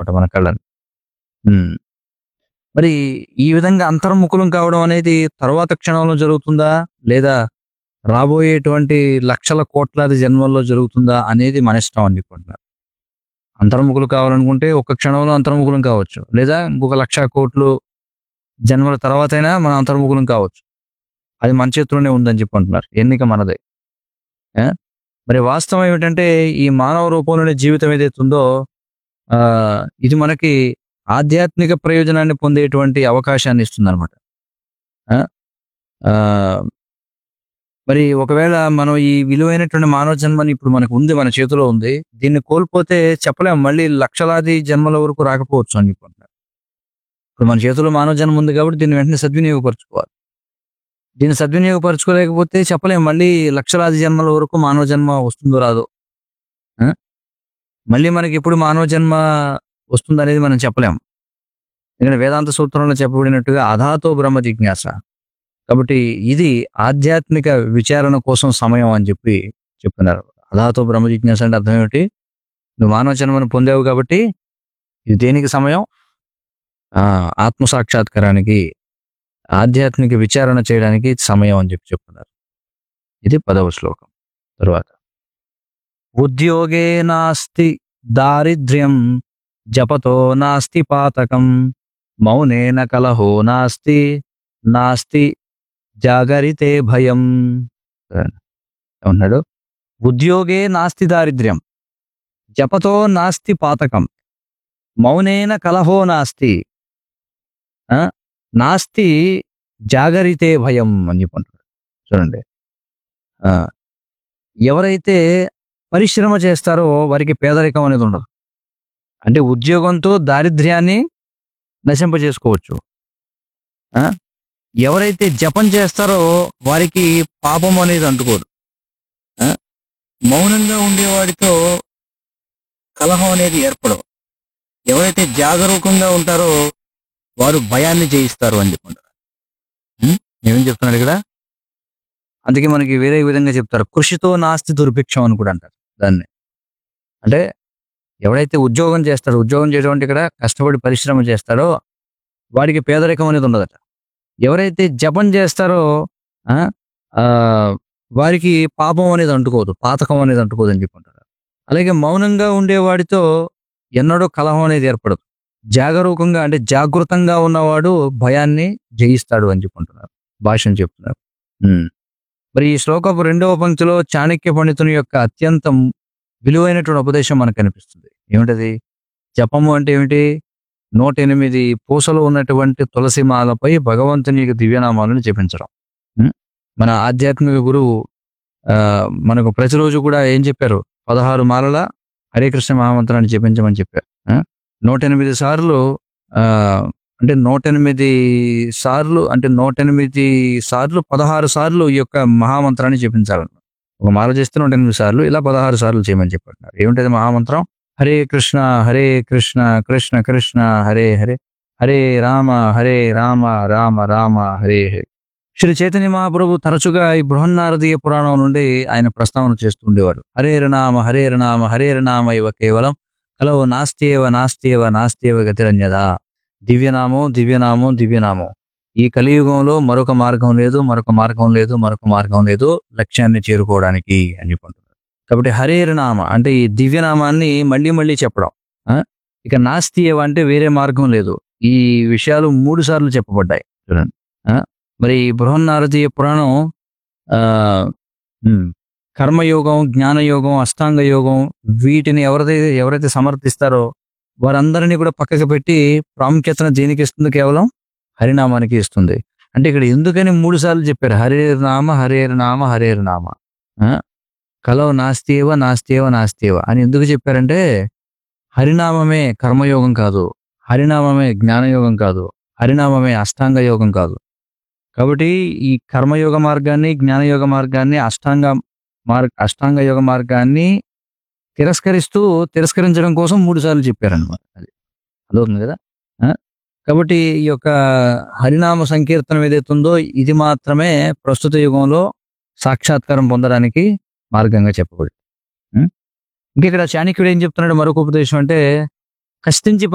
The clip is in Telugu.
అనమాట మన కళ్ళని ఉమ్. మరి ఈ విధంగా అంతర్ముఖులం కావడం అనేది తర్వాత క్షణంలో జరుగుతుందా లేదా రాబోయేటువంటి లక్షల కోట్లాది జన్మల్లో జరుగుతుందా అనేది మన ఇష్టం అని చెప్పుకుంటున్నారు అంతర్ముఖులు కావాలనుకుంటే ఒక క్షణంలో అంతర్ముఖులం కావచ్చు లేదా ఇంకొక లక్ష కోట్లు జన్మల తర్వాతైనా మనం అంతర్ముఖులం కావచ్చు అది మన చేతిలోనే ఉందని చెప్పుకుంటున్నారు ఎన్నిక మనదే ఏ? మరి వాస్తవం ఏమిటంటే ఈ మానవ రూపంలోని జీవితం ఏదైతే ఉందో ఆ ఇది మనకి ఆధ్యాత్మిక ప్రయోజనాన్ని పొందేటువంటి అవకాశాన్ని ఇస్తుంది అనమాట మరి ఒకవేళ మనం ఈ విలువైనటువంటి మానవ జన్మని ఇప్పుడు మనకు ఉంది మన చేతిలో ఉంది దీన్ని కోల్పోతే చెప్పలేం మళ్ళీ లక్షలాది జన్మల వరకు రాకపోవచ్చు అని చెప్పుకుంటున్నారు ఇప్పుడు మన చేతిలో మానవ జన్మ ఉంది కాబట్టి దీన్ని వెంటనే సద్వినియోగపరచుకోవాలి దీన్ని సద్వినియోగపరచుకోలేకపోతే చెప్పలేం మళ్ళీ లక్షలాది జన్మల వరకు మానవ జన్మ వస్తుందో రాదో ఆ? మళ్ళీ మనకి ఎప్పుడు మానవ జన్మ వస్తుంది అనేది మనం చెప్పలేం ఎందుకంటే వేదాంత సూత్రంలో చెప్పబడినట్టుగా అధాతో బ్రహ్మ జిజ్ఞాస కాబట్టి ఇది ఆధ్యాత్మిక విచారణ కోసం సమయం అని చెప్పి చెప్తున్నారు అధాతో బ్రహ్మ జిజ్ఞాస అంటే అర్థం ఏమిటి నువ్వు మానవ జన్మను పొందావు కాబట్టి ఇది దేనికి సమయం ఆ ఆత్మ సాక్షాత్కారానికి ఆధ్యాత్మిక విచారణ చేయడానికి సమయం అని చెప్పి చెప్తున్నారు ఇది పదవ శ్లోకం తరువాత ఉద్యోగే నాస్తి దారిద్ర్యం జపతో నాస్తి పాతకం మౌనేన కలహో నాస్తి నాస్తి జాగరితే భయం ఉన్నాడు ఉద్యోగే నాస్తి దారిద్ర్యం జపతో నాస్తి పాతకం మౌనేన కలహో నాస్తి ఆ? నాస్తి జాగరితే భయం అని చెప్పుకుంటాడు చూడండి ఆ, ఎవరైతే పరిశ్రమ చేస్తారో వారికి పేదరికం అనేది ఉండదు అంటే ఉద్యోగంతో దారిద్ర్యాన్ని నశింపజేసుకోవచ్చు ఆ? ఎవరైతే జపం చేస్తారో వారికి పాపం అనేది అంటుకోదు ఆ? మౌనంగా ఉండేవాడితో కలహం అనేది ఏర్పడవు ఎవరైతే జాగరూకంగా ఉంటారో వారు భయాన్ని జయిస్తారు అని చెప్పుకుంటారు ఉం? ఏమని చెప్తున్నాడు ఇక్కడ అందుకే మనకి వేరే విధంగా చెప్తారు కృషితో నాస్తి దుర్భిక్షం అని కూడా అంటారు దాన్ని అంటే ఎవడైతే ఉద్యోగం చేస్తాడో ఉద్యోగం చేయడం అంటే ఇక్కడ కష్టపడి పరిశ్రమ చేస్తాడో వాడికి పేదరికం అనేది ఉండదట ఎవరైతే జపం చేస్తారో ఆ, ఆ, వారికి పాపం అనేది అంటుకోదు పాతకం అనేది అంటుకోదు అని చెప్పుకుంటారు అలాగే మౌనంగా ఉండేవాడితో ఎన్నడూ కలహం అనేది ఏర్పడదు జాగరూకంగా అంటే జాగృతంగా ఉన్నవాడు భయాన్ని జయిస్తాడు అని చెప్పుకుంటున్నారు భాషను చెప్తున్నారు ఉమ్. మరి ఈ శ్లోకపు రెండవ పంక్తిలో చాణక్య పండితుని యొక్క అత్యంత విలువైనటువంటి ఉపదేశం మనకు కనిపిస్తుంది ఏమిటది జపము అంటే ఏమిటి నూట ఎనిమిది పూసలు ఉన్నటువంటి తులసి మాలపై భగవంతుని యొక్క దివ్యనామాలను జపించడం ఉం? మన ఆధ్యాత్మిక గురువు ఆ, మనకు ప్రతిరోజు కూడా ఏం చెప్పారు పదహారు మాలల హరే కృష్ణ మహామంత్రాన్ని జపించమని చెప్పారు ఆ? నూట ఎనిమిది సార్లు ఆ అంటే నూట ఎనిమిది సార్లు అంటే నూట ఎనిమిది సార్లు పదహారు సార్లు ఈ యొక్క మహామంత్రాన్ని జపించాలన్నమాట ఒక మాల చేస్తే నూట ఎనిమిది సార్లు ఇలా పదహారు సార్లు చేయమని చెప్పారు ఏమిటది మహామంత్రం హరే కృష్ణ హరే కృష్ణ కృష్ణ కృష్ణ హరే హరే హరే రామ హరే రామ రామ రామ హరే హరే శ్రీ చైతన్య మహాప్రభు తరచుగా ఈ బృహన్నారదీయ పురాణం నుండి ఆయన ప్రస్తావన చేస్తుండేవాడు హరే నామ హరే నామ హరే నామ ఇవ కేవలం కలవు నాస్త్యేవ నాస్త్యేవ నాస్త్యేవ గతిరన్యదా దివ్యనామం దివ్యనామం దివ్యనామం ఈ కలియుగంలో మరొక మార్గం లేదు మరొక మార్గం లేదు మరొక మార్గం లేదు లక్ష్యాన్ని చేరుకోవడానికి అని చెప్పుకుంటున్నారు కాబట్టి హరేర నామ అంటే ఈ దివ్యనామాన్ని మళ్ళీ మళ్ళీ చెప్పడం ఆ? ఇక నాస్తియేవ అంటే వేరే మార్గం లేదు ఈ విషయాలు మూడు సార్లు చెప్పబడ్డాయి చూడండి ఆ? మరి ఈ బృహన్నారదీయ పురాణం ఆ ఉమ్, కర్మయోగం జ్ఞానయోగం అష్టాంగ యోగం వీటిని ఎవరైతే ఎవరైతే సమర్థిస్తారో వారందరినీ కూడా పక్కకి పెట్టి ప్రాముఖ్యతను దేనికి ఇస్తుంది కేవలం హరినామానికి ఇస్తుంది అంటే ఇక్కడ ఎందుకని మూడు సార్లు చెప్పారు హరే నామ హరే నామ హరే నామ ఆ? కలవు నాస్తేవ నాస్తేవ నాస్తేవ అని ఎందుకు చెప్పారంటే హరినామమే కర్మయోగం కాదు హరినామమే జ్ఞానయోగం కాదు హరినామమే అష్టాంగ యోగం కాదు కాబట్టి ఈ కర్మయోగ మార్గాన్ని జ్ఞానయోగ మార్గాన్ని అష్టాంగ మార్గ అష్టాంగ యోగ మార్గాన్ని తిరస్కరిస్తూ తిరస్కరించడం కోసం మూడు సార్లు చెప్పారనమాట అది అదవుతుంది కదా ఆ? కాబట్టి ఈ యొక్క హరినామ సంకీర్తనం ఏదైతే ఉందో ఇది మాత్రమే ప్రస్తుత యుగంలో సాక్షాత్కారం పొందడానికి మార్గంగా చెప్పబడింది ఉం? ఇంక ఇక్కడ చాణక్యుడు ఏం చెప్తున్నాడు మరొక ఉపదేశం అంటే కష్టించి